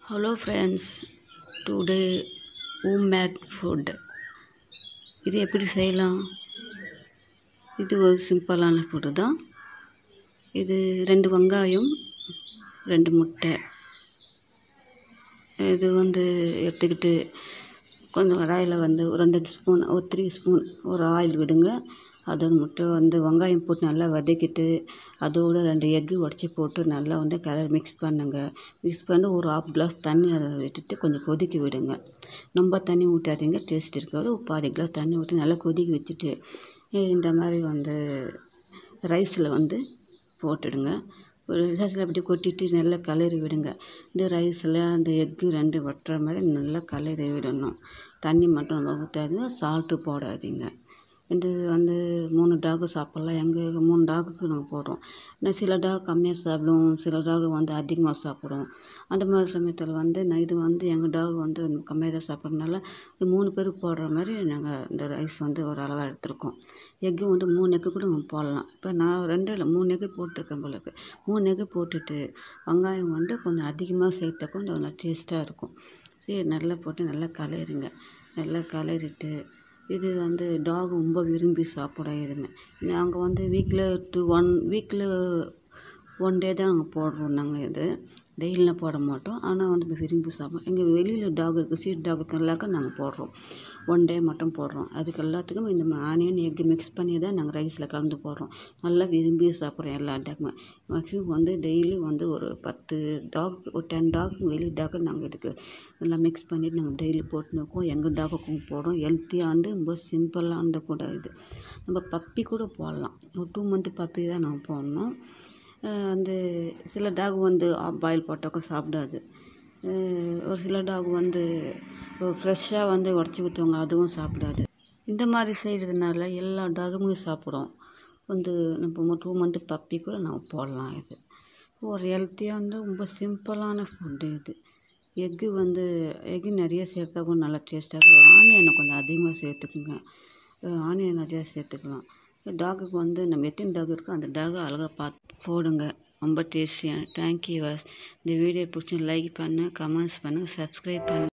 hello friends today home made food இது எப்படி செய்யலாம் இது ஒரு சிம்பிளான ஃபுட்டு தான் இது ரெண்டு வெங்காயம் ரெண்டு முட்டை இது வந்து எடுத்துக்கிட்டு கொஞ்சம் கடாயில் வந்து ஒரு ரெண்டு ஸ்பூன் ஒரு த்ரீ ஸ்பூன் ஒரு ஆயில் விடுங்க அது முட்டை வந்து வெங்காயம் போட்டு நல்லா வதக்கிட்டு அதோட ரெண்டு எக்கு உடச்சி போட்டு நல்லா வந்து கலர் மிக்ஸ் பண்ணுங்க மிக்ஸ் பண்ணி ஒரு ஆஃப் கிளாஸ் தண்ணி அதை விட்டுட்டு கொஞ்சம் கொதிக்க விடுங்க ரொம்ப தண்ணி ஊற்றாதீங்க டேஸ்ட் இருக்காது ஒரு பாதி கிளாஸ் தண்ணி ஊற்றி நல்லா கொதிக்க வச்சுட்டு இந்த மாதிரி வந்து ரைஸில் வந்து போட்டுடுங்க ஒரு ரைஸில் அப்படி கொட்டிட்டு நல்லா கலரி விடுங்க இந்த ரைஸில் அந்த எக்கு ரெண்டு வட்டுற மாதிரி நல்லா கலரி விடணும் தண்ணி மட்டும் ரொம்ப ஊற்றாதீங்க சால்ட்டு போடாதீங்க இது வந்து மூணு டாகு சாப்பிட்லாம் எங்கள் மூணு டாகுக்கு நாங்கள் போடுறோம் இன்னும் சில டாக் கம்மியாக சாப்பிடும் சில டாக் வந்து அதிகமாக சாப்பிடும் அந்த மாதிரி சமயத்தில் வந்து நான் இது வந்து எங்கள் டாக் வந்து கம்மியாக தான் சாப்பிட்றதுனால இது மூணு பேருக்கு போடுற மாதிரி நாங்கள் இந்த ரைஸ் வந்து ஒரு அளவாக எடுத்துருக்கோம் எக்கு வந்து மூணு எக்கு கூட நம்ம போடலாம் இப்போ நான் ரெண்டு இல்லை மூணு எக்கு போட்டிருக்கேன் போல இருக்கு மூணு எக்கு போட்டுட்டு வெங்காயம் வந்து கொஞ்சம் அதிகமாக சேர்த்தா கொஞ்சம் நல்லா டேஸ்ட்டாக இருக்கும் சரி நல்லா போட்டு நல்லா கலரிங்க நல்லா கலரிட்டு இது வந்து டாக் ரொம்ப விரும்பி சாப்பிடும் எதுவுமே நாங்கள் வந்து வீக்கில் டூ ஒன் வீக்கில் ஒன் டே தான் நாங்கள் போடுறோம் நாங்கள் இது டெய்லிலாம் போட மாட்டோம் ஆனால் வந்து விரும்பி சாப்பிடும் எங்கள் வெளியில் டாக் இருக்குது ஸ்ட்ரீட் டாகுக்கு எல்லாருக்கும் நாங்கள் போடுறோம் ஒன் டே மட்டும் போடுறோம் அதுக்கு எல்லாத்துக்கும் இந்த ஆனியன் எக்கு மிக்ஸ் பண்ணி தான் நாங்கள் ரைஸில் கலந்து போடுறோம் நல்லா விரும்பி சாப்பிட்றோம் எல்லா டாக்குமே மேக்ஸிமம் வந்து டெய்லி வந்து ஒரு பத்து டாக் ஒரு டென் டாக் வெளி டாக்கு நாங்கள் இதுக்கு நல்லா மிக்ஸ் பண்ணிவிட்டு நாங்கள் டெய்லி போட்டுன்னு இருக்கோம் எங்கள் டாக்குக்கும் போடுறோம் ஹெல்த்தியாக வந்து ரொம்ப சிம்பிளானது கூட இது நம்ம பப்பி கூட போடலாம் ஒரு டூ மந்த்து பப்பி தான் நாங்கள் போடணும் வந்து சில டாக் வந்து பாயில் போட்டாக்கா சாப்பிடாது ஒரு சில டாக் வந்து ஃப்ரெஷ்ஷாக வந்து உடச்சி ஊற்றுவாங்க அதுவும் சாப்பிடாது இந்த மாதிரி செய்கிறதுனால எல்லா டாகுமே சாப்பிடும் வந்து நம்ம டூ மந்த்து பப்பி கூட நம்ம போடலாம் இது ஒரு ஹெல்த்தியாக வந்து ரொம்ப சிம்பிளான ஃபுட்டு இது எக்கு வந்து எக்கு நிறைய சேர்த்தா கூட நல்லா டேஸ்ட்டாக இருக்கும் ஆனியனை கொஞ்சம் அதிகமாக சேர்த்துக்குங்க ஆனியன் நிறையா சேர்த்துக்கலாம் டாகுக்கு வந்து நம்ம எத்தனை டாக் இருக்கோ அந்த டாகை அழகாக பார்த்து போடுங்க ரொம்ப டேஸ்டியாக தேங்க்யூ வாஸ் இந்த வீடியோ பிடிச்சி லைக் பண்ணு கமெண்ட்ஸ் பண்ணு சப்ஸ்கிரைப் பண்ணு